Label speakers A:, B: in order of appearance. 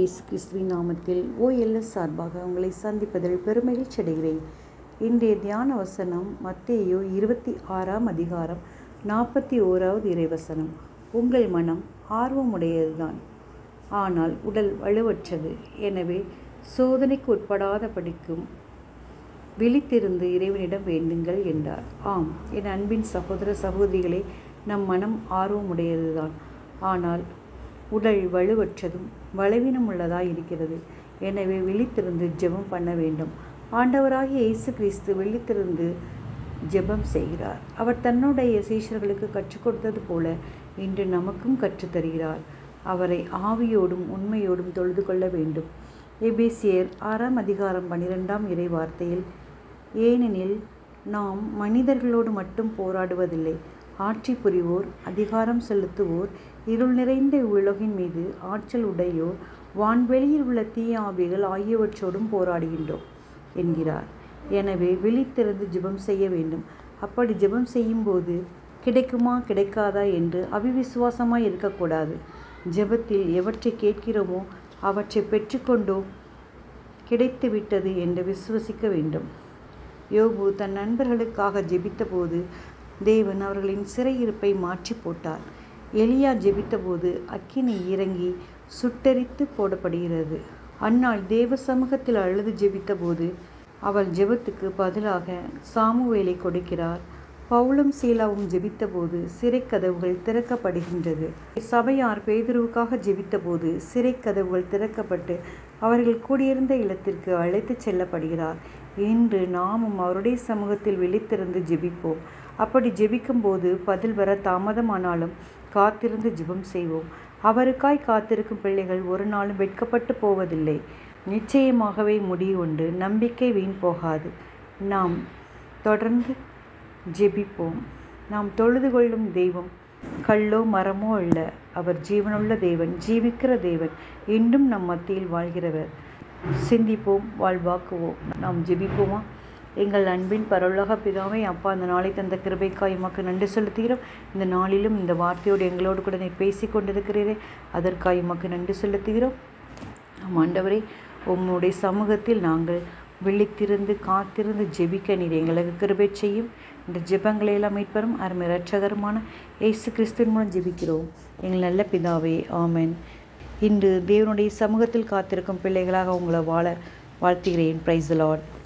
A: இயேசு கிறிஸ்துவின் நாமத்தில் ஓஎல்எஸ் சார்பாக உங்களை சந்திப்பதில் பெருமகிழ்ச்சி அடைகிறேன் இன்றைய தியான வசனம் மத்தேயு இருபத்தி ஆறாம் அதிகாரம் நாற்பத்தி ஓராவது இறைவசனம் உங்கள் மனம் ஆர்வமுடையதுதான் ஆனால் உடல் வலுவற்றது எனவே சோதனைக்கு உட்படாத படிக்கும் விழித்திருந்து இறைவனிடம் வேண்டுங்கள் என்றார் ஆம் என் அன்பின் சகோதர சகோதரிகளே நம் மனம் ஆர்வமுடையதுதான் ஆனால் உடல் வலுவற்றதும் பலவீனம் உள்ளதாய் இருக்கிறது எனவே விழித்திருந்து ஜெபம் பண்ண வேண்டும் ஆண்டவராகிய இயேசு கிறிஸ்து விழித்திருந்து ஜெபம் செய்கிறார் அவர் தன்னுடைய சீஷர்களுக்கு கற்றுக் கொடுத்தது போல இன்று நமக்கும் கற்றுத்தருகிறார் அவரை ஆவியோடும் உண்மையோடும் தொழுது கொள்ள வேண்டும் எபேசியர் ஆறாம் அதிகாரம் பன்னிரெண்டாம் இறை வார்த்தையில் ஏனெனில் நாம் மனிதர்களோடு மட்டும் போராடுவதில்லை ஆட்சி புரிவோர் அதிகாரம் செலுத்துவோர் இருள் நிறைந்த உலகின் மீது ஆற்றல் உடையோர் வான்வெளியில் உள்ள தீய ஆவிகள் ஆகியவற்றோடும் போராடுகின்றோம் என்கிறார் எனவே விழித்திருந்து ஜெபம் செய்ய வேண்டும் அப்படி ஜெபம் செய்யும்போது கிடைக்குமா கிடைக்காதா என்று அவிவிசுவாசமாய் இருக்கக்கூடாது ஜெபத்தில் எவற்றை கேட்கிறோமோ அவற்றை பெற்றுக்கொண்டோம் கிடைத்துவிட்டது என்று விசுவசிக்க வேண்டும் யோபு தன் நண்பர்களுக்காக ஜெபித்தபோது தேவன் அவர்களின் சிறையிருப்பை மாற்றி போட்டார் எலியா ஜெபித்தபோது அக்கினி இறங்கி சுட்டரித்து போடப்படுகிறது அன்னாள் தேவ சமூகத்தில் அழுது ஜெபித்தபோது அவள் ஜெபத்துக்கு பதிலாக சாமுவேலை கொடுக்கிறார் பவுலும் சீலாவும் ஜெபித்தபோது சிறை கதவுகள் திறக்கப்படுகின்றது சபையார் பேதுருவுக்காக ஜெபித்தபோது சிறை கதவுகள் திறக்கப்பட்டு அவர்கள் கூடியிருந்த இல்லத்திற்கு அழைத்துச் செல்லப்படுகிறார் இன்று நாமும் அவருடைய சமூகத்தில் விழித்திருந்து ஜெபிப்போம் அப்படி ஜெபிக்கும்போது பதில் வர தாமதமானாலும் காத்திருந்து ஜெபம் செய்வோம் அவருக்காய் காத்திருக்கும் பிள்ளைகள் ஒரு நாளும் வெட்கப்பட்டு போவதில்லை நிச்சயமாகவே முடிவுண்டு நம்பிக்கை வீண் போகாது நாம் தொடர்ந்து ஜெபிப்போம் நாம் தொழுது கொள்ளும் தெய்வம் கல்லோ மரமோ அல்ல அவர் ஜீவனுள்ள தேவன் ஜீவிக்கிற தேவன் இன்றும் நம் மத்தியில் வாழ்கிறவர் சிந்திப்போம் வாழ்வாக்குவோம் நாம் ஜெபிப்போமா எங்கள் அன்பின் பரவலாக பிதாவை அப்பா அந்த நாளை தந்த கிருபைக்காய் எமக்கு நன்றி செலுத்துகிறோம் இந்த நாளிலும் இந்த வார்த்தையோடு எங்களோடு கூட நீர் பேசி கொண்டிருக்கிறீரே அதற்காக எமக்கு நன்றி செலுத்துகிறோம் ஆம் ஆண்டவரே உம்முடைய சமூகத்தில் நாங்கள் விழித்திருந்து காத்திருந்து ஜெபிக்க நீர் எங்களுக்கு கிருபை செய்யும் இந்த ஜெபங்களை எல்லாம் மீட்பரும் அருமை ரட்சகரமான இயேசு கிறிஸ்துவின் மூலம் ஜெபிக்கிறோம் எங்கள் நல்ல பிதாவே ஆமென் இன்று தேவனுடைய சமூகத்தில் காத்திருக்கும் பிள்ளைகளாக உங்களை வாழ வாழ்த்துகிறேன் பிரைஸ் லார்ட்